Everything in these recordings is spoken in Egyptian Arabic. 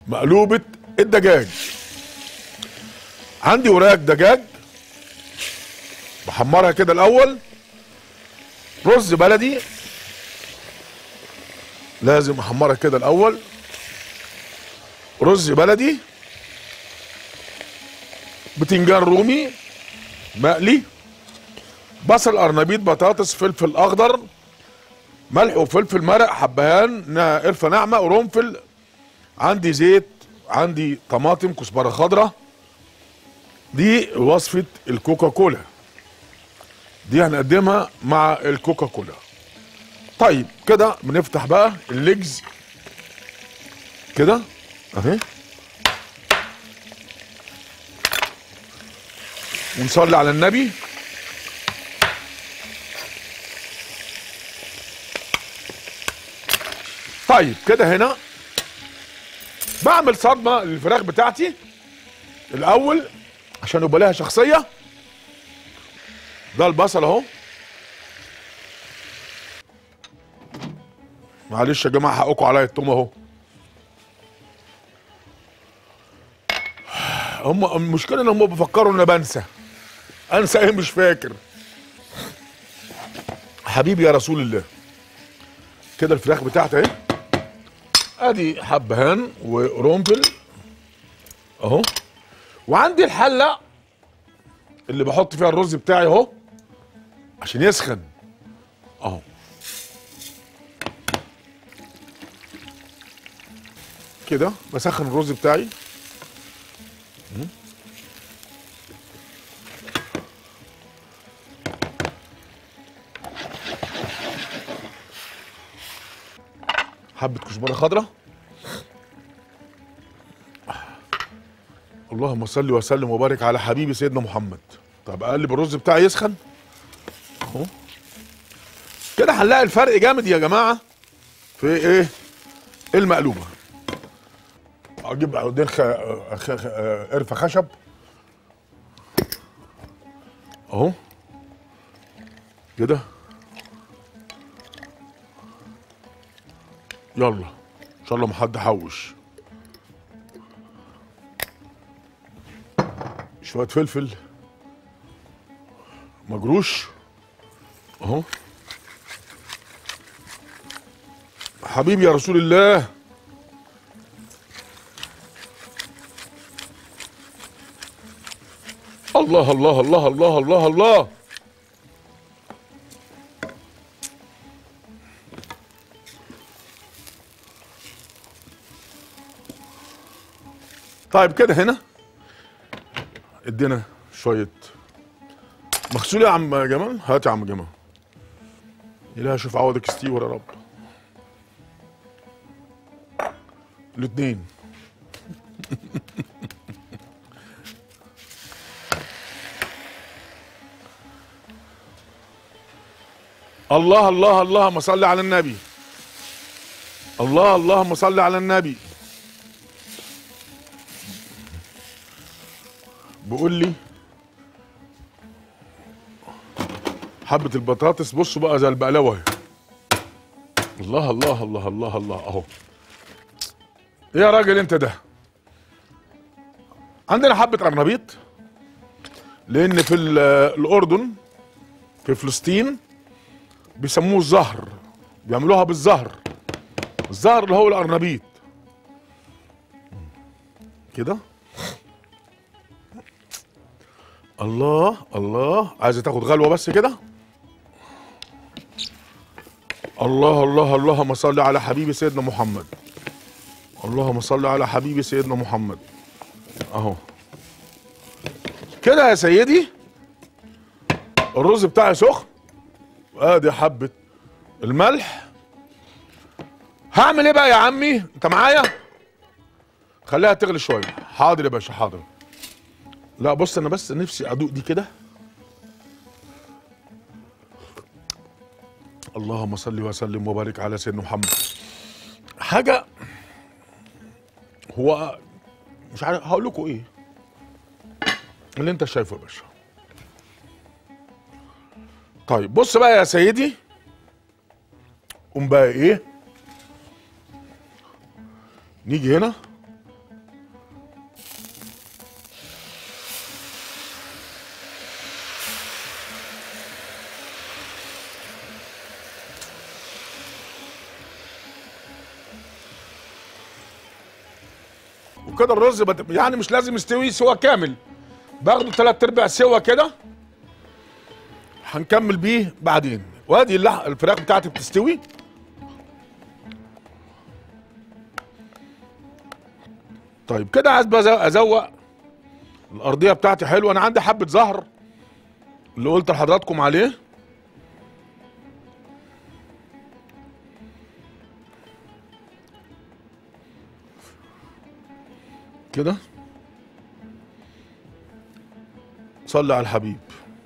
مقلوبة الدجاج عندي وراك دجاج بحمرها كده الاول رز بلدي لازم احمرها كده الاول رز بلدي بتنجان رومي مقلي بصل قرنبيط بطاطس فلفل اخضر ملح وفلفل مرق حبهان نا- قرفه ناعمه قرنفل عندي زيت عندي طماطم كزبره خضراء دي وصفه الكوكا كولا دي هنقدمها مع الكوكا كولا طيب كده بنفتح بقى الليجز كده اهي ونصلي على النبي طيب كده هنا بعمل صدمه للفراخ بتاعتي الاول عشان يبقى لها شخصيه ده البصل اهو معلش يا جماعه حقكم عليا التوم اهو هم المشكله ان هم بيفكروا ان أنا بنسى انسى ايه مش فاكر حبيبي يا رسول الله كده الفراخ بتاعتي اهي ادي حبهان وقرنفل اهو وعندي الحله اللي بحط فيها الرز بتاعي اهو عشان يسخن اهو كده بسخن الرز بتاعي مم. حبة كزبرة خضراء اللهم صل وسلم وبارك على حبيبي سيدنا محمد طب اقلب الرز بتاعي يسخن اهو كده هنلاقي الفرق جامد يا جماعه في ايه المقلوبه اجيب عودين خ... خ... خ... قرفه خشب اهو كده يلا ان شاء الله ما حد حوش شويه فلفل مجروش اهو حبيبي يا رسول الله الله الله الله الله الله الله طيب كده هنا ادينا شويه مغسول يا عم جمال هات يا عم جمال إلهي شوف عوضك ستيور يا رب الاتنين الله الله اللهم صل على النبي الله اللهم صل على النبي بيقول لي حبة البطاطس بصوا بقى زي البقلاوة اهي. الله الله الله الله الله اهو ايه يا راجل انت ده عندنا حبة قرنبيط لان في ال- الاردن في فلسطين بيسموه الزهر بيعملوها بالزهر الزهر اللي هو القرنبيط كده الله الله عايزه تاخد غلوه بس كده الله الله اللهم صل على حبيبي سيدنا محمد اللهم صل على حبيبي سيدنا محمد اهو كده يا سيدي الرز بتاعي سخن ادي حبه الملح هعمل ايه بقى يا عمي انت معايا خليها تغلي شويه حاضر يا باشا حاضر لا بص انا بس نفسي ادوق دي كده اللهم صل وسلم وبارك على سيدنا محمد حاجه هو مش عارف هقول لكم ايه اللي انت شايفه يا باشا طيب بص بقى يا سيدي قوم بقى ايه نيجي هنا كده الرز بت... يعني مش لازم يستوي سوا كامل باخده تلات ارباع سوا كده هنكمل بيه بعدين وادي اللح... الفراخ بتاعتي بتستوي طيب كده عايز بقى أزو- ازوق الارضيه بتاعتي حلوه انا عندي حبه زهر اللي قلت لحضراتكم عليه كده صلي على الحبيب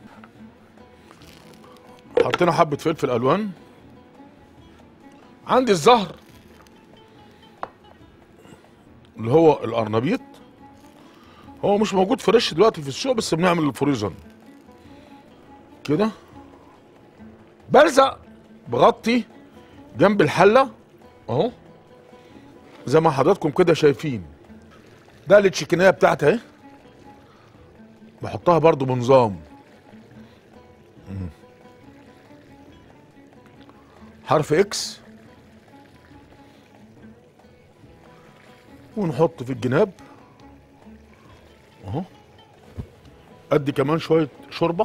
حطينا حبة فلفل ألوان عندي الزهر اللي هو القرنبيط هو مش موجود فريش دلوقتي في السوق بس بنعمل الفريزر كده بلزق بغطي جنب الحلة اهو زي ما حضراتكم كده شايفين ده التشيكنيه بتاعتي اهي بحطها برضو بنظام مم. حرف اكس ونحط في الجناب اهو ادي كمان شويه شوربه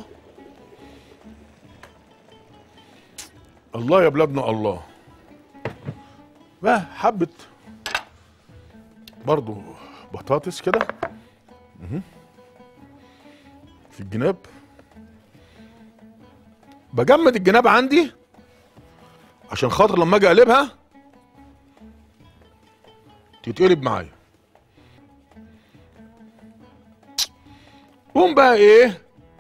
الله يا بلادنا الله بقى حبه برضو بطاطس كده مهم. في الجناب بجمد الجناب عندي عشان خاطر لما اجي اقلبها تتقلب معايا قوم بقى ايه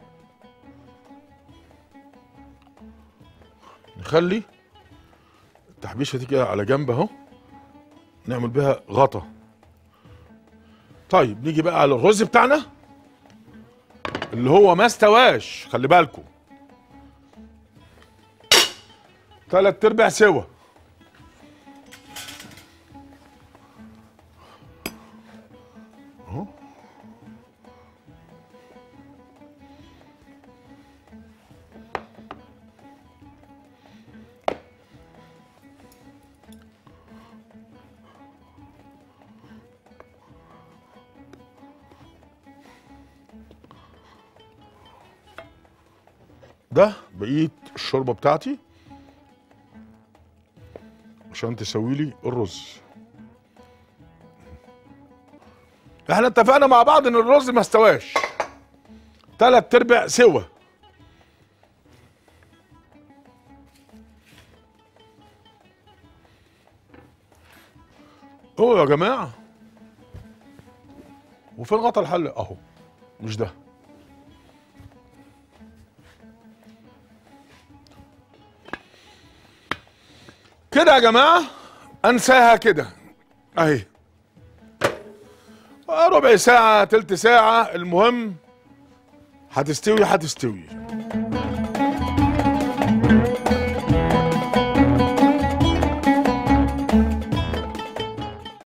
نخلي التحبيشه دي كده على جنب اهو نعمل بيها غطا طيب نيجي بقى على الرز بتاعنا اللي هو ما استواش خلي بالكم تلات ارباع سوا اهو ده بقيه الشوربه بتاعتي عشان تسوي لي الرز احنا اتفقنا مع بعض ان الرز ما استواش تلات ارباع سوا هو يا جماعه وفين غطا الحل اهو مش ده كده يا جماعه انساها كده اهي ربع ساعه تلت ساعه المهم هتستوي هتستوي